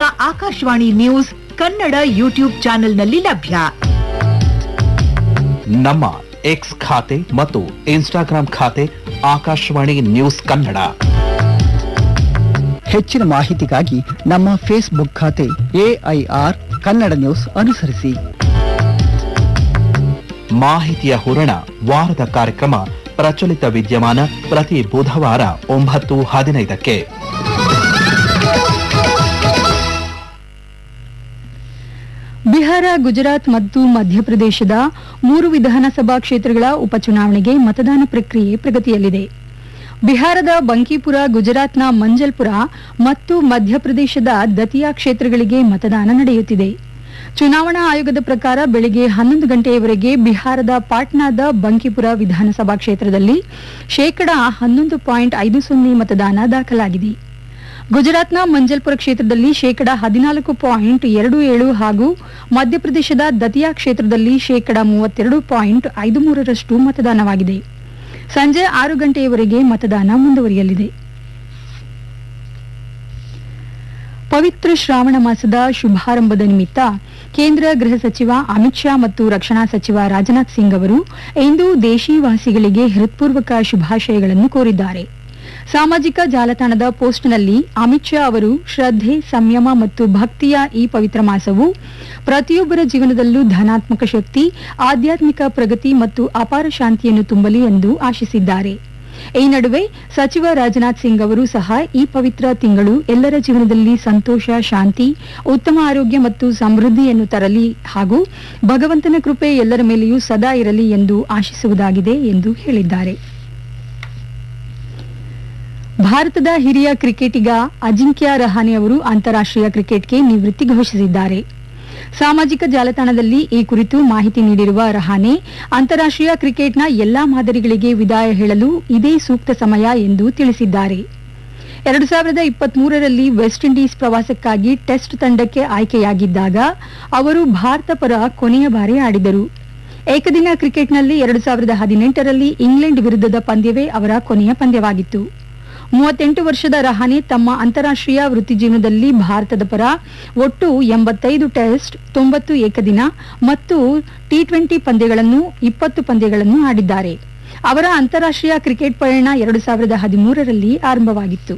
Akashvani news Kannada YouTube ಚಾನೆಲ್ನಲ್ಲಿ ಲಭ್ಯ ನಮ್ಮ ಎಕ್ಸ್ ಖಾತೆ ಮತ್ತು ಇನ್ಸ್ಟಾಗ್ರಾಂ ಖಾತೆ ಆಕಾಶವಾಣಿ ನ್ಯೂಸ್ ಕನ್ನಡ ಹೆಚ್ಚಿನ ಮಾಹಿತಿಗಾಗಿ ನಮ್ಮ ಫೇಸ್ಬುಕ್ ಖಾತೆ ಎಐಆರ್ ಕನ್ನಡ ನ್ಯೂಸ್ ಅನುಸರಿಸಿ ಮಾಹಿತಿಯ ಹೂರಣ ವಾರದ ಕಾರ್ಯಕ್ರಮ ಪ್ರಚಲಿತ ವಿದ್ಯಮಾನ ಪ್ರತಿ ಬುಧವಾರ ಒಂಬತ್ತು ಹದಿನೈದಕ್ಕೆ ಬಿಹಾರ ಗುಜರಾತ್ ಮತ್ತು ಮಧ್ಯಪ್ರದೇಶದ ಮೂರು ವಿಧಾನಸಭಾ ಕ್ಷೇತ್ರಗಳ ಉಪಚುನಾವಣೆಗೆ ಮತದಾನ ಪ್ರಕ್ರಿಯೆ ಪ್ರಗತಿಯಲ್ಲಿದೆ ಬಿಹಾರದ ಬಂಕಿಪುರ ಗುಜರಾತ್ನ ಮಂಜಲ್ಪುರ ಮತ್ತು ಮಧ್ಯಪ್ರದೇಶದ ದತಿಯಾ ಕ್ಷೇತ್ರಗಳಿಗೆ ಮತದಾನ ನಡೆಯುತ್ತಿದೆ ಚುನಾವಣಾ ಆಯೋಗದ ಪ್ರಕಾರ ಬೆಳಗ್ಗೆ ಹನ್ನೊಂದು ಗಂಟೆಯವರೆಗೆ ಬಿಹಾರದ ಪಾಟ್ನಾದ ಬಂಕಿಪುರ ವಿಧಾನಸಭಾ ಕ್ಷೇತ್ರದಲ್ಲಿ ಶೇಕಡಾ ಹನ್ನೊಂದು ಪಾಯಿಂಟ್ ಐದು ಸೊನ್ನೆ ಮತದಾನ ದಾಖಲಾಗಿದೆ ಗುಜರಾತ್ನ ಮಂಜಲ್ಪುರ ಕ್ಷೇತ್ರದಲ್ಲಿ ಶೇಕಡಾ ಹದಿನಾಲ್ಕು ಪಾಯಿಂಟ್ ಎರಡು ಏಳು ಹಾಗೂ ಮಧ್ಯಪ್ರದೇಶದ ದತಿಯಾ ಕ್ಷೇತ್ರದಲ್ಲಿ ಶೇಕಡಾ ಮೂವತ್ತೆರಡು ಪಾಯಿಂಟ್ ಐದು ಮೂರರಷ್ಟು ಮತದಾನವಾಗಿದೆ ಸಂಜೆ ಆರು ಗಂಟೆಯವರೆಗೆ ಮತದಾನ ಮುಂದುವರಿಯಲಿದೆ ಪವಿತ್ರ ಶ್ರಾವಣ ಮಾಸದ ಶುಭಾರಂಭದ ನಿಮಿತ್ತ ಕೇಂದ್ರ ಗೃಹ ಸಚಿವ ಅಮಿತ್ ಶಾ ಮತ್ತು ರಕ್ಷಣಾ ಸಚಿವ ರಾಜನಾಥ್ ಸಿಂಗ್ ಅವರು ಇಂದು ದೇಶೀವಾಸಿಗಳಿಗೆ ಹೃತ್ಪೂರ್ವಕ ಶುಭಾಶಯಗಳನ್ನು ಕೋರಿದ್ದಾರೆ ಸಾಮಾಜಿಕ ಜಾಲತಾಣದ ಪೋಸ್ಟ್ನಲ್ಲಿ ಅಮಿತ್ ಶಾ ಅವರು ಶ್ರದ್ಧೆ ಸಂಯಮ ಮತ್ತು ಭಕ್ತಿಯ ಈ ಪವಿತ್ರ ಮಾಸವು ಪ್ರತಿಯೊಬ್ಬರ ಜೀವನದಲ್ಲೂ ಧನಾತ್ಮಕ ಶಕ್ತಿ ಆಧ್ಯಾತ್ಮಿಕ ಪ್ರಗತಿ ಮತ್ತು ಅಪಾರ ಶಾಂತಿಯನ್ನು ತುಂಬಲಿ ಎಂದು ಆಶಿಸಿದ್ದಾರೆ ಈ ನಡುವೆ ಸಚಿವ ರಾಜನಾಥ್ ಸಿಂಗ್ ಅವರು ಸಹ ಈ ಪವಿತ್ರ ತಿಂಗಳು ಎಲ್ಲರ ಜೀವನದಲ್ಲಿ ಸಂತೋಷ ಶಾಂತಿ ಉತ್ತಮ ಆರೋಗ್ಯ ಮತ್ತು ಸಮೃದ್ಧಿಯನ್ನು ತರಲಿ ಹಾಗೂ ಭಗವಂತನ ಕೃಪೆ ಎಲ್ಲರ ಮೇಲೆಯೂ ಸದಾ ಇರಲಿ ಎಂದು ಆಶಿಸುವುದಾಗಿದೆ ಎಂದು ಹೇಳಿದ್ದಾರೆ ಭಾರತದ ಹಿರಿಯ ಕ್ರಿಕೆಟಿಗ ಅಜಿಂಕ್ಯ ರಹಾನೆ ಅವರು ಅಂತಾರಾಷ್ಟ್ರೀಯ ಕ್ರಿಕೆಟ್ಗೆ ನಿವೃತ್ತಿ ಘೋಷಿಸಿದ್ದಾರೆ ಸಾಮಾಜಿಕ ಜಾಲತಾಣದಲ್ಲಿ ಈ ಕುರಿತು ಮಾಹಿತಿ ನೀಡಿರುವ ರಹಾನೆ ಅಂತಾರಾಷ್ಟ್ರೀಯ ಕ್ರಿಕೆಟ್ನ ಎಲ್ಲಾ ಮಾದರಿಗಳಿಗೆ ವಿದಾಯ ಹೇಳಲು ಇದೇ ಸೂಕ್ತ ಸಮಯ ಎಂದು ತಿಳಿಸಿದ್ದಾರೆ ಎರಡು ಸಾವಿರದ ಇಪ್ಪತ್ಮೂರರಲ್ಲಿ ವೆಸ್ಟ್ ಇಂಡೀಸ್ ಪ್ರವಾಸಕ್ಕಾಗಿ ಟೆಸ್ಟ್ ತಂಡಕ್ಕೆ ಆಯ್ಕೆಯಾಗಿದ್ದಾಗ ಅವರು ಭಾರತ ಪರ ಕೊನೆಯ ಬಾರಿ ಆಡಿದರು ಏಕದಿನ ಕ್ರಿಕೆಟ್ನಲ್ಲಿ ಎರಡು ಸಾವಿರದ ಹದಿನೆಂಟರಲ್ಲಿ ಇಂಗ್ಲೆಂಡ್ ವಿರುದ್ಧದ ಪಂದ್ಯವೇ ಅವರ ಕೊನೆಯ ಪಂದ್ಯವಾಗಿತ್ತು ಮೂವತ್ತೆಂಟು ವರ್ಷದ ರಹಾನೆ ತಮ್ಮ ಅಂತಾರಾಷ್ಟ್ರೀಯ ವೃತ್ತಿಜೀವನದಲ್ಲಿ ಭಾರತದ ಪರ ಒಟ್ಟು ಎಂಬತ್ತೈದು ಟೆಸ್ಟ್ ತೊಂಬತ್ತು ಏಕದಿನ ಮತ್ತು ಟಿ ಟ್ವೆಂಟಿ ಪಂದ್ಯಗಳನ್ನು ಇಪ್ಪತ್ತು ಪಂದ್ಯಗಳನ್ನು ಆಡಿದ್ದಾರೆ ಅವರ ಅಂತಾರಾಷ್ಟ್ರೀಯ ಕ್ರಿಕೆಟ್ ಪಯಣ ಎರಡು ಸಾವಿರದ ಹದಿಮೂರರಲ್ಲಿ ಆರಂಭವಾಗಿತ್ತು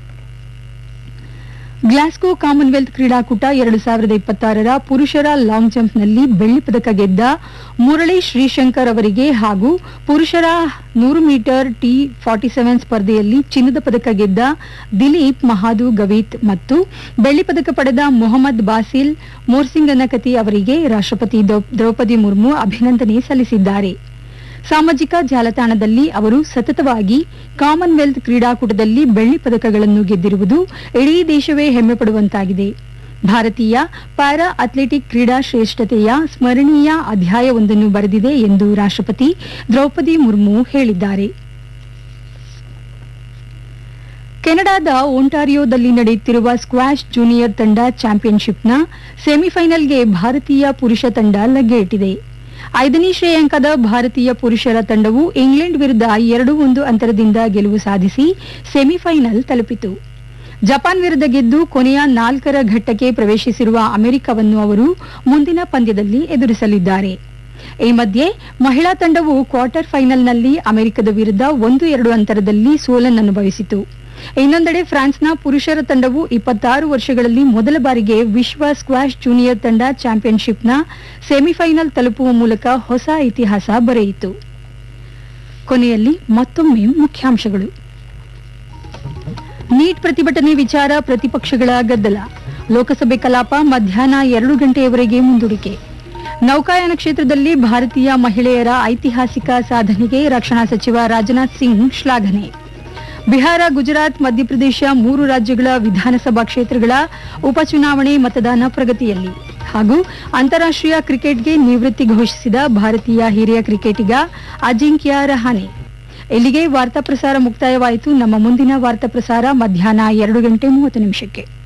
ಗ್ಲಾಸ್ಗೋ ಕಾಮನ್ವೆಲ್ತ್ ಕ್ರೀಡಾಕೂಟ ಎರಡು ಸಾವಿರದ ಇಪ್ಪತ್ತಾರರ ಪುರುಷರ ಲಾಂಗ್ ಜಂಪ್ನಲ್ಲಿ ಬೆಳ್ಳಿ ಪದಕ ಗೆದ್ದ ಮುರಳಿ ಶ್ರೀಶಂಕರ್ ಅವರಿಗೆ ಹಾಗೂ ಪುರುಷರ ನೂರು ಮೀಟರ್ ಟಿ ಫಾರ್ಟಿ ಸೆವೆನ್ ಸ್ಪರ್ಧೆಯಲ್ಲಿ ಚಿನ್ನದ ಪದಕ ಗೆದ್ದ ದಿಲೀಪ್ ಮಹಾದು ಗವೀತ್ ಮತ್ತು ಬೆಳ್ಳಿ ಪದಕ ಪಡೆದ ಮೊಹಮ್ಮದ್ ಬಾಸಿಲ್ ಮೋರ್ಸಿಂಗನಕತಿ ಅವರಿಗೆ ರಾಷ್ಟ್ರಪತಿ ದ್ರೌ- ದ್ರೌಪದಿ ಮುರ್ಮು ಅಭಿನಂದನೆ ಸಲ್ಲಿಸಿದ್ದಾರೆ ಸಾಮಾಜಿಕ ಜಾಲತಾಣದಲ್ಲಿ ಅವರು ಸತತವಾಗಿ ಕಾಮನ್ವೆಲ್ತ್ ಕ್ರೀಡಾಕೂಟದಲ್ಲಿ ಬೆಳ್ಳಿ ಪದಕಗಳನ್ನು ಗೆದ್ದಿರುವುದು ಇಡೀ ದೇಶವೇ ಹೆಮ್ಮೆ ಪಡುವಂತಾಗಿದೆ ಭಾರತೀಯ ಪ್ಯಾರಾ ಅಥ್ಲೆಟಿಕ್ ಕ್ರೀಡಾ ಶ್ರೇಷ್ಠತೆಯ ಸ್ಮರಣೀಯ ಅಧ್ಯಾಯವೊಂದನ್ನು ಬರೆದಿದೆ ಎಂದು ರಾಷ್ಟ್ರಪತಿ ದ್ರೌಪದಿ ಮುರ್ಮು ಹೇಳಿದ್ದಾರೆ ಕೆನಡಾದ ಒಂಟಾರಿಯೋದಲ್ಲಿ ನಡೆಯುತ್ತಿರುವ ಸ್ಕ್ವಾಷ್ ಜೂನಿಯರ್ ತಂಡ ಚಾಂಪಿಯನ್ಶಿಪ್ನ ಸೆಮಿಫೈನಲ್ಗೆ ಭಾರತೀಯ ಪುರುಷ ತಂಡ ಲಗ್ಗೆ ಇಟ್ಟಿದೆ ಐದನೇ ಶ್ರೇಯಾಂಕದ ಭಾರತೀಯ ಪುರುಷರ ತಂಡವು ಇಂಗ್ಲೆಂಡ್ ವಿರುದ್ಧ ಎರಡು ಒಂದು ಅಂತರದಿಂದ ಗೆಲುವು ಸಾಧಿಸಿ ಸೆಮಿಫೈನಲ್ ತಲುಪಿತು ಜಪಾನ್ ವಿರುದ್ಧ ಗೆದ್ದು ಕೊನೆಯ ನಾಲ್ಕರ ಘಟ್ಟಕ್ಕೆ ಪ್ರವೇಶಿಸಿರುವ ಅಮೆರಿಕವನ್ನು ಅವರು ಮುಂದಿನ ಪಂದ್ಯದಲ್ಲಿ ಎದುರಿಸಲಿದ್ದಾರೆ ಈ ಮಧ್ಯೆ ಮಹಿಳಾ ತಂಡವು ಕ್ವಾರ್ಟರ್ ಫೈನಲ್ನಲ್ಲಿ ಅಮೆರಿಕದ ವಿರುದ್ಧ ಒಂದು ಎರಡು ಅಂತರದಲ್ಲಿ ಸೋಲನ್ನನುಭವಿಸಿತು ಇನ್ನೊಂದೆಡೆ ಫ್ರಾನ್ಸ್ನ ಪುರುಷರ ತಂಡವು ಇಪ್ಪತ್ತಾರು ವರ್ಷಗಳಲ್ಲಿ ಮೊದಲ ಬಾರಿಗೆ ವಿಶ್ವ ಸ್ಕ್ವಾಷ್ ಜೂನಿಯರ್ ತಂಡ ಚಾಂಪಿಯನ್ಶಿಪ್ನ ಸೆಮಿಫೈನಲ್ ತಲುಪುವ ಮೂಲಕ ಹೊಸ ಇತಿಹಾಸ ಬರೆಯಿತು ಕೊನೆಯಲ್ಲಿ ಮತ್ತೊಮ್ಮೆ ಮುಖ್ಯಾಂಶಗಳು ನೀಟ್ ಪ್ರತಿಭಟನೆ ವಿಚಾರ ಪ್ರತಿಪಕ್ಷಗಳ ಗದ್ದಲ ಲೋಕಸಭೆ ಕಲಾಪ ಮಧ್ಯಾಹ್ನ ಎರಡು ಗಂಟೆಯವರೆಗೆ ಮುಂದೂಡಿಕೆ ನೌಕಾಯಾನ ಕ್ಷೇತ್ರದಲ್ಲಿ ಭಾರತೀಯ ಮಹಿಳೆಯರ ಐತಿಹಾಸಿಕ ಸಾಧನೆಗೆ ರಕ್ಷಣಾ ಸಚಿವ ರಾಜನಾಥ್ ಸಿಂಗ್ ಶ್ಲಾಘನೆ ಬಿಹಾರ ಗುಜರಾತ್ ಮಧ್ಯಪ್ರದೇಶ ಮೂರು ರಾಜ್ಯಗಳ ವಿಧಾನಸಭಾ ಕ್ಷೇತ್ರಗಳ ಉಪಚುನಾವಣೆ ಮತದಾನ ಪ್ರಗತಿಯಲ್ಲಿ ಹಾಗೂ ಅಂತಾರಾಷ್ಟ್ರೀಯ ಕ್ರಿಕೆಟ್ಗೆ ನಿವೃತ್ತಿ ಘೋಷಿಸಿದ ಭಾರತೀಯ ಹಿರಿಯ ಕ್ರಿಕೆಟಿಗ ಅಜಿಂಕ್ಯ ರಹಾನೆ ಇಲ್ಲಿಗೆ ವಾರ್ತಾ ಪ್ರಸಾರ ಮುಕ್ತಾಯವಾಯಿತು ನಮ್ಮ ಮುಂದಿನ ವಾರ್ತಾ ಪ್ರಸಾರ ಮಧ್ಯಾಹ್ನ ಎರಡು ಗಂಟೆ ಮೂವತ್ತು ನಿಮಿಷಕ್ಕೆ